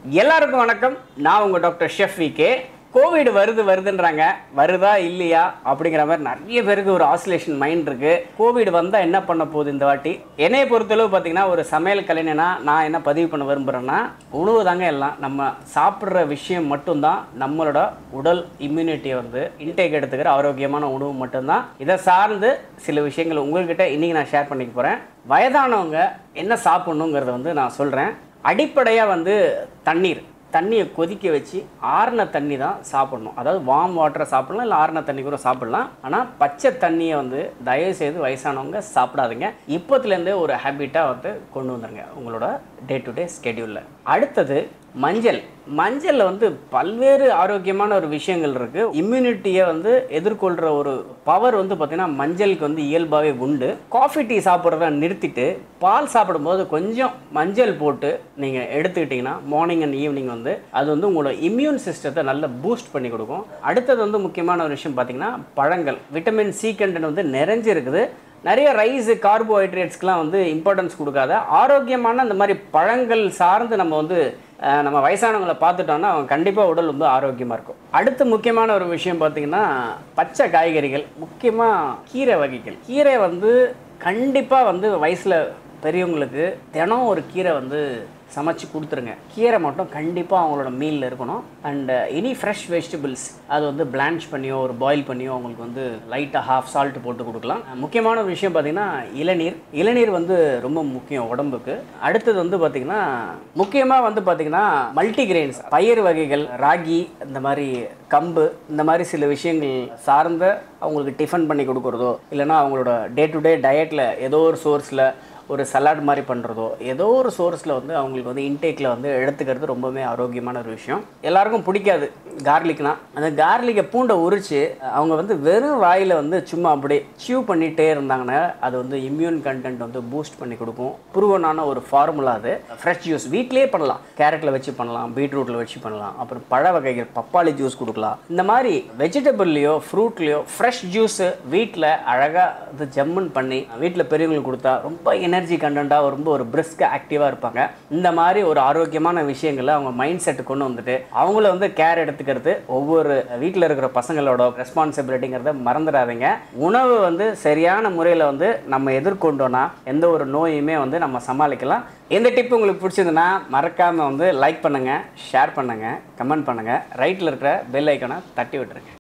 எல்லாருக்கும் வணக்கம் நான் உங்கள் டாக்டர் ஷெஃப் விகே கோவிட் வருது வருதுன்றாங்க வருதா இல்லையா அப்படிங்கிற மாதிரி நிறைய பேருக்கு ஒரு ஆசிலேஷன் மைண்ட் இருக்கு கோவிட் வந்தால் என்ன பண்ண போகுது இந்த வாட்டி என்னைய பொறுத்தளவு பார்த்தீங்கன்னா ஒரு சமையல் கலைஞனா நான் என்ன பதிவு பண்ண விரும்புகிறேன்னா உணவு தாங்க எல்லாம் நம்ம சாப்பிட்ற விஷயம் மட்டும்தான் நம்மளோட உடல் இம்யூனிட்டியை வந்து இன்டேக் எடுத்துக்கிற ஆரோக்கியமான உணவு மட்டும்தான் இதை சார்ந்து சில விஷயங்கள் உங்கள்கிட்ட இன்றைக்கி நான் ஷேர் பண்ணிக்க போகிறேன் வயதானவங்க என்ன சாப்பிட்ணுங்கிறத வந்து நான் சொல்கிறேன் அடிப்படையாக வந்து தண்ணீர் தண்ணியை கொதிக்க வச்சு ஆறின தண்ணி தான் சாப்பிடணும் அதாவது வார்ம் வாட்டரை சாப்பிடலாம் இல்லை ஆறின தண்ணி கூட சாப்பிடலாம் ஆனால் பச்சை தண்ணியை வந்து தயவு செய்து வயசானவங்க சாப்பிடாதீங்க இப்போத்துலேருந்தே ஒரு ஹேபிட்டாக வந்து கொண்டு வந்துருங்க உங்களோட டே டு டே ஸ்கெடியூலில் அடுத்தது மஞ்சள் மஞ்சளில் வந்து பல்வேறு ஆரோக்கியமான ஒரு விஷயங்கள் இருக்குது இம்யூனிட்டியை வந்து எதிர்கொள்கிற ஒரு பவர் வந்து பார்த்திங்கன்னா மஞ்சளுக்கு வந்து இயல்பாகவே உண்டு காஃபி டீ சாப்பிட்றத நிறுத்திட்டு பால் சாப்பிடும்போது கொஞ்சம் மஞ்சள் போட்டு நீங்கள் எடுத்துக்கிட்டிங்கன்னா மார்னிங் அண்ட் ஈவினிங் வந்து அது வந்து உங்களோட இம்யூன் சிஸ்டத்தை நல்ல பூஸ்ட் பண்ணி கொடுக்கும் அடுத்தது வந்து முக்கியமான ஒரு விஷயம் பார்த்திங்கன்னா பழங்கள் விட்டமின் சி கண்டென்ட் வந்து நிறைஞ்சிருக்குது நிறைய ரைஸ் கார்போஹைட்ரேட்ஸ்க்கெலாம் வந்து இம்பார்ட்டன்ஸ் கொடுக்காத ஆரோக்கியமான இந்த மாதிரி பழங்கள் சார்ந்து நம்ம வந்து அஹ், நம்ம வயசானவங்களை பார்த்துட்டோம்னா அவங்க கண்டிப்பாக உடல் வந்து ஆரோக்கியமாக இருக்கும் அடுத்து முக்கியமான ஒரு விஷயம் பார்த்தீங்கன்னா பச்சை காய்கறிகள் முக்கியமாக கீரை வகைகள் கீரை வந்து கண்டிப்பாக வந்து வயசில் பெரியவங்களுக்கு தினம் ஒரு கீரை வந்து சமைச்சு கொடுத்துருங்க கீரை மட்டும் கண்டிப்பாக அவங்களோட மீலில் இருக்கணும் அண்ட் எனி ஃப்ரெஷ் வெஜிடபிள்ஸ் அது வந்து பிளான்ச் பண்ணியோ ஒரு பாயில் பண்ணியோ அவங்களுக்கு வந்து லைட்டாக ஹாஃப் சால்ட் போட்டு கொடுக்கலாம் முக்கியமான ஒரு விஷயம் பார்த்தீங்கன்னா இளநீர் இளநீர் வந்து ரொம்ப முக்கியம் உடம்புக்கு அடுத்தது வந்து பார்த்திங்கன்னா முக்கியமாக வந்து பார்த்திங்கன்னா மல்டிகிரெயின்ஸ் பயிர் வகைகள் ராகி இந்த மாதிரி கம்பு இந்த மாதிரி சில விஷயங்கள் சார்ந்த அவங்களுக்கு டிஃபன் பண்ணி கொடுக்குறதோ இல்லைன்னா அவங்களோட டே டு டே டயட்டில் ஏதோ ஒரு சோர்ஸில் ஒரு சலாட் மாதிரி பண்ணுறதோ ஏதோ ஒரு சோர்ஸில் வந்து அவங்களுக்கு வந்து இன்டேக்கில் வந்து எடுத்துக்கிறது ரொம்பவுமே ஆரோக்கியமான ஒரு விஷயம் எல்லாருக்கும் பிடிக்காது கார்லிக்னா அந்த கார்லிக்கை பூண்டை உரித்து அவங்க வந்து வெறும் வாயில் வந்து சும்மா அப்படியே சியூ பண்ணிகிட்டே இருந்தாங்கன்னா அது வந்து இம்யூன் கண்டென்ட் வந்து பூஸ்ட் பண்ணி கொடுக்கும் ப்ரூவனான ஒரு ஃபார்முலா அது ஃப்ரெஷ் ஜூஸ் வீட்டிலேயே பண்ணலாம் கேரட்டில் வச்சு பண்ணலாம் பீட்ரூட்டில் வச்சு பண்ணலாம் அப்புறம் பழ வகைகள் பப்பாளி ஜூஸ் கொடுக்கலாம் இந்த மாதிரி வெஜிடபிள்லையோ ஃப்ரூட்லேயோ ஃப்ரெஷ் ஜூஸு வீட்டில் அழகாக இது ஜம்முன் பண்ணி வீட்டில் பெரியவங்களுக்கு கொடுத்தா ரொம்ப எனர்ஜி கண்டென்ட்டாக ரொம்ப ஒரு பிரிஸ்க் ஆக்டிவாக இருப்பாங்க இந்த மாதிரி ஒரு ஆரோக்கியமான விஷயங்களை அவங்க மைண்ட் செட்டு கொண்டு வந்துட்டு அவங்கள வந்து கேர் எடுத்துக்கிறது ஒவ்வொரு வீட்டில் இருக்கிற பசங்களோட ரெஸ்பான்சிபிலிட்டிங்கிறத மறந்துடாதீங்க உணவு வந்து சரியான முறையில் வந்து நம்ம எதிர்கொண்டோன்னா எந்த ஒரு நோயுமே வந்து நம்ம சமாளிக்கலாம் இந்த டிப் உங்களுக்கு பிடிச்சிருந்துன்னா மறக்காமல் வந்து லைக் பண்ணுங்கள் ஷேர் பண்ணுங்கள் கமெண்ட் பண்ணுங்கள் ரைட்டில் இருக்கிற பெல் ஐக்கனை தட்டி விட்டுருங்க